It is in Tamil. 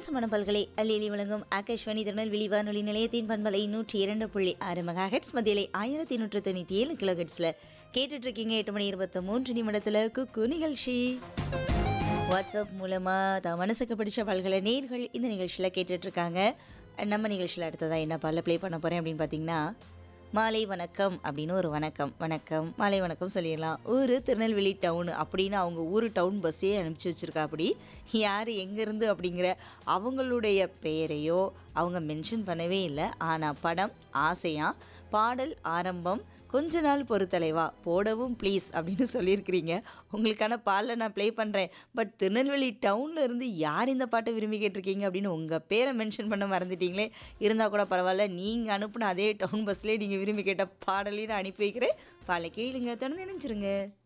வித்தியாசமான பல்கலை அல்லிலி வழங்கும் ஆகாஷ்வாணி திருநெல்வேலி வானொலி நிலையத்தின் பண்பலை நூற்றி இரண்டு புள்ளி ஆறு மெகா ஹெட்ஸ் மத்தியிலே ஆயிரத்தி நூற்று தொண்ணூற்றி ஏழு கிலோ ஹெட்ஸில் கேட்டுட்டு இருக்கீங்க எட்டு மணி இருபத்தி மூன்று நிமிடத்தில் குக்கு நிகழ்ச்சி வாட்ஸ்அப் மூலமாக தான் மனசுக்கு பிடிச்ச பல்கலை நேர்கள் இந்த நிகழ்ச்சியில் கேட்டுட்டு இருக்காங்க நம்ம நிகழ்ச்சியில் அடுத்ததாக என்ன பாடல ப்ளே பண்ண போகிறேன் அப்படின்னு பார்த்தீங்கன்னா மாலை வணக்கம் அப்படின்னு ஒரு வணக்கம் வணக்கம் மாலை வணக்கம் சொல்லிடலாம் ஊர் திருநெல்வேலி டவுன் அப்படின்னு அவங்க ஊர் டவுன் பஸ்ஸே அனுப்பிச்சி வச்சுருக்கா அப்படி யார் எங்கேருந்து அப்படிங்கிற அவங்களுடைய பெயரையோ அவங்க மென்ஷன் பண்ணவே இல்லை ஆனால் படம் ஆசையாக பாடல் ஆரம்பம் கொஞ்ச நாள் பொறுத்தலைவா போடவும் ப்ளீஸ் அப்படின்னு சொல்லியிருக்கிறீங்க உங்களுக்கான பாடலை நான் ப்ளே பண்ணுறேன் பட் திருநெல்வேலி டவுனில் இருந்து யார் இந்த பாட்டை விரும்பி கேட்டிருக்கீங்க அப்படின்னு உங்கள் பேரை மென்ஷன் பண்ண மறந்துட்டீங்களே இருந்தால் கூட பரவாயில்ல நீங்கள் அனுப்புன அதே டவுன் பஸ்லேயே நீங்கள் விரும்பி கேட்ட பாடலையும் நான் அனுப்பி வைக்கிறேன் பாலை கேளுங்க தொடர்ந்து நினைச்சிருங்க